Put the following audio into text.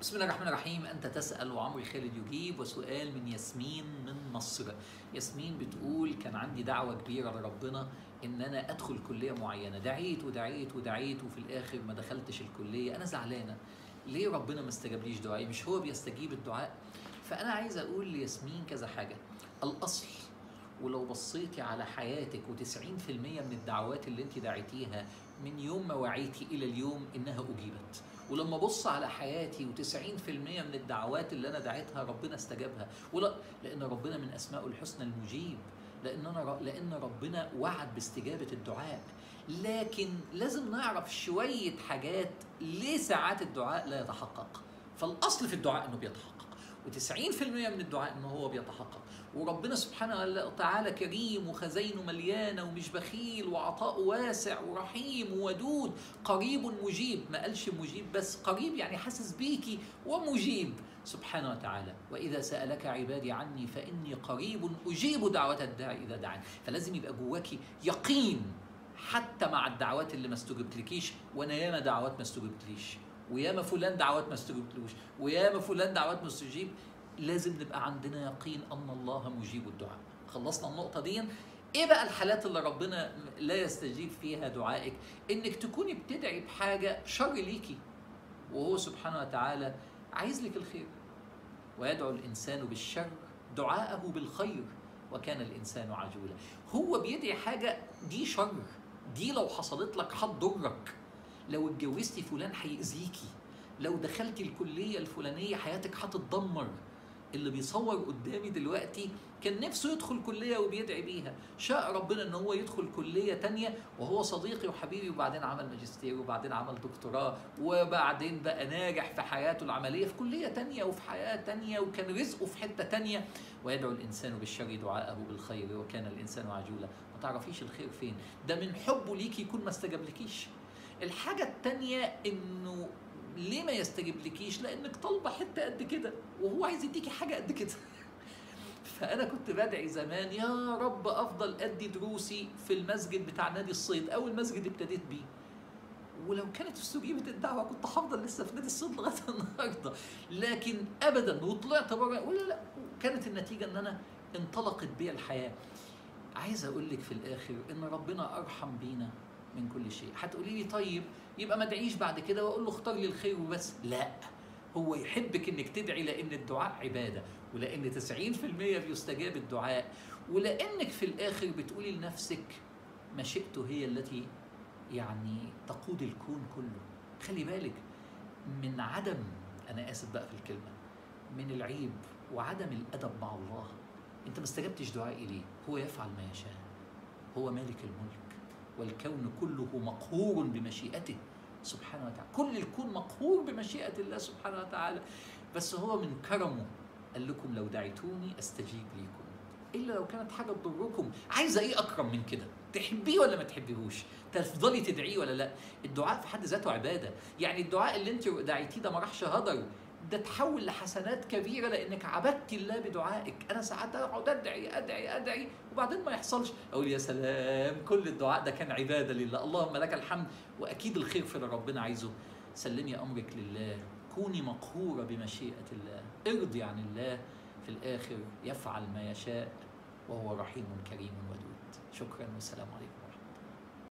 بسم الله الرحمن الرحيم أنت تسأل وعمري خالد يجيب وسؤال من ياسمين من مصر ياسمين بتقول كان عندي دعوة كبيرة لربنا إن أنا أدخل كلية معينة دعيت ودعيت ودعيت وفي الآخر ما دخلتش الكلية أنا زعلانة ليه ربنا ما استجابليش دعائي مش هو بيستجيب الدعاء فأنا عايز أقول لياسمين كذا حاجة الأصل ولو بصيتي على حياتك و90% من الدعوات اللي انت دعيتيها من يوم ما وعيتي الى اليوم انها اجيبت ولما ابص على حياتي و90% من الدعوات اللي انا دعيتها ربنا استجابها ولا لان ربنا من اسمائه الحسنى المجيب لان انا لان ربنا وعد باستجابه الدعاء لكن لازم نعرف شويه حاجات ليه ساعات الدعاء لا يتحقق فالاصل في الدعاء انه بيتحقق و90% من الدعاء انه هو بيتحقق وربنا سبحانه وتعالى كريم وخزينه مليانه ومش بخيل وعطاؤه واسع ورحيم وودود قريب مجيب ما قالش مجيب بس قريب يعني حاسس بيكي ومجيب سبحانه وتعالى واذا سالك عبادي عني فاني قريب اجيب دعوه الداعي اذا دعاني فلازم يبقى جواكي يقين حتى مع الدعوات اللي ما استجبتلكيش وانا ياما دعوات ما استجبتليش وياما فلان دعوات ما استجبتلوش وياما فلان دعوات مستجيب لازم نبقى عندنا يقين ان الله مجيب الدعاء خلصنا النقطه دي ايه بقى الحالات اللي ربنا لا يستجيب فيها دعائك انك تكوني بتدعي بحاجه شر ليكي وهو سبحانه وتعالى عايز لك الخير ويدعو الانسان بالشر دعاءه بالخير وكان الانسان عجولا هو بيدعي حاجه دي شر دي لو حصلت لك هتضرك لو اتجوزتي فلان هيأذيكي لو دخلتي الكليه الفلانيه حياتك هتتدمر اللي بيصور قدامي دلوقتي كان نفسه يدخل كلية وبيدعي بيها شاء ربنا ان هو يدخل كلية تانية وهو صديقي وحبيبي وبعدين عمل ماجستير وبعدين عمل دكتوراه وبعدين بقى ناجح في حياته العملية في كلية تانية وفي حياة تانية وكان رزقه في حتة تانية ويدعو الإنسان بالشر دعاءه بالخير وكان الإنسان عجولا ما تعرفيش الخير فين ده من حبه ليكي يكون ما استجابلكيش الحاجة التانية انه ليه ما يستجيبلكيش لانك طالبه حته قد كده وهو عايز يديكي حاجه قد كده فانا كنت بدعي زمان يا رب افضل ادي دروسي في المسجد بتاع نادي الصيد اول مسجد ابتديت بيه ولو كانت استجيبت الدعوه كنت هفضل لسه في نادي الصيد لغايه النهارده لكن ابدا وطلعت بره ولا لا كانت النتيجه ان انا انطلقت بيا الحياه عايز اقول لك في الاخر ان ربنا ارحم بينا من كل شيء هتقولي لي طيب يبقى ما ادعيش بعد كده واقول له اختار لي الخير وبس لا هو يحبك انك تدعي لان الدعاء عباده ولان 90% بيستجاب الدعاء ولانك في الاخر بتقولي لنفسك مشيئته هي التي يعني تقود الكون كله خلي بالك من عدم انا اسف بقى في الكلمه من العيب وعدم الادب مع الله انت ما استجبتش دعائي ليه هو يفعل ما يشاء هو مالك الملك والكون كله مقهور بمشيئته سبحانه وتعالى كل الكون مقهور بمشيئة الله سبحانه وتعالى بس هو من كرمه قال لكم لو دعيتوني استجيب ليكم الا لو كانت حاجه تضركم عايزه ايه اكرم من كده تحبيه ولا ما تحبيهوش تفضلي تدعيه ولا لا الدعاء في حد ذاته عباده يعني الدعاء اللي انت دعيتيه ده ما راحش هدر ده تحول لحسنات كبيره لانك عبدت الله بدعائك انا ساعات اقعد ادعي ادعي ادعي وبعدين ما يحصلش اقول يا سلام كل الدعاء ده كان عباده لله اللهم لك الحمد واكيد الخير في اللي ربنا عايزه سلمي امرك لله كوني مقهوره بمشيئه الله ارضي عن الله في الاخر يفعل ما يشاء وهو رحيم كريم ودود شكرا والسلام عليكم